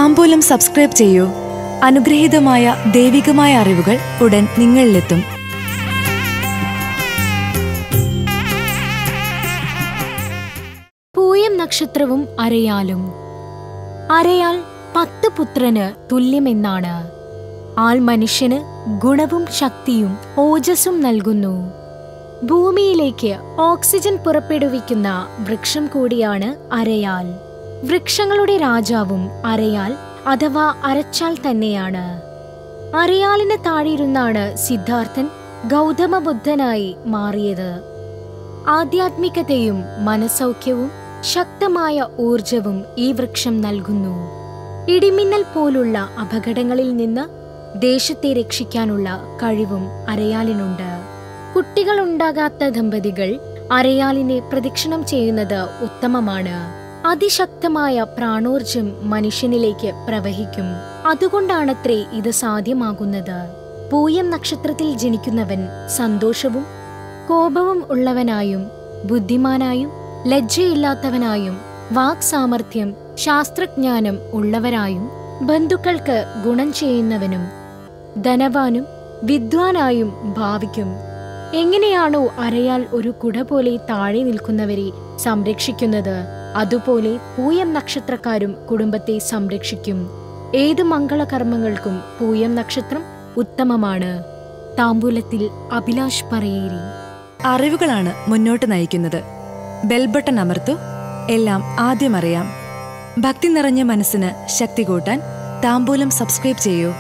താമ്പൂലം subscribe ചെയ്യൂ അനുഗ്രഹീതമായ ദൈവികമായ അറിവുകൾ ഉടൻ നിങ്ങളിലെത്തും പൂയം നക്ഷത്രവും അരയാലും അരയാൽ പത്ത് പുത്രന് തുല്യമെന്നാണ് ആൾ മനുഷ്യന് ഗുണവും ശക്തിയും ഓജസ്സും നൽകുന്നു ഭൂമിയിലേക്ക് ഓക്സിജൻ പുറപ്പെടുവിക്കുന്ന വൃക്ഷം കൂടിയാണ് അരയാൽ വൃക്ഷങ്ങളുടെ രാജാവും അരയാൽ അഥവാ അരച്ചാൽ തന്നെയാണ് അരയാലിന് താഴെയിരുന്നാണ് സിദ്ധാർത്ഥൻ ഗൗതമ ബുദ്ധനായി മാറിയത് ആധ്യാത്മികതയും മനസൗഖ്യവും ശക്തമായ ഊർജവും ഈ വൃക്ഷം നൽകുന്നു ഇടിമിന്നൽ പോലുള്ള അപകടങ്ങളിൽ നിന്ന് ദേശത്തെ രക്ഷിക്കാനുള്ള കഴിവും അരയാലിനുണ്ട് കുട്ടികൾ ഉണ്ടാകാത്ത ദമ്പതികൾ അരയാലിനെ പ്രദക്ഷിണം ചെയ്യുന്നത് ഉത്തമമാണ് അതിശക്തമായ പ്രാണോർജം മനുഷ്യനിലേക്ക് പ്രവഹിക്കും അതുകൊണ്ടാണത്രേ ഇത് സാധ്യമാകുന്നത് പൂയം നക്ഷത്രത്തിൽ ജനിക്കുന്നവൻ സന്തോഷവും കോപവും ഉള്ളവനായും ബുദ്ധിമാനായും ലജ്ജയില്ലാത്തവനായും വാക് സാമർഥ്യം ശാസ്ത്രജ്ഞാനം ഉള്ളവരായും ബന്ധുക്കൾക്ക് ഗുണം ചെയ്യുന്നവനും ധനവാനും വിദ്വാനായും ഭാവിക്കും എങ്ങനെയാണോ അരയാൽ ഒരു കുട പോലെ താഴെ നിൽക്കുന്നവരെ സംരക്ഷിക്കുന്നത് അതുപോലെ പൂയം നക്ഷത്രക്കാരും കുടുംബത്തെ സംരക്ഷിക്കും ഏത് മംഗളകർമ്മങ്ങൾക്കും പൂയം നക്ഷത്രം ഉത്തമമാണ് താമ്പൂലത്തിൽ അഭിലാഷ് പറയേരി അറിവുകളാണ് മുന്നോട്ട് നയിക്കുന്നത് ബെൽബട്ടൺ അമർത്തു എല്ലാം ആദ്യം അറിയാം ഭക്തി നിറഞ്ഞ മനസ്സിന് ശക്തി കൂട്ടാൻ താമ്പൂലം സബ്സ്ക്രൈബ് ചെയ്യൂ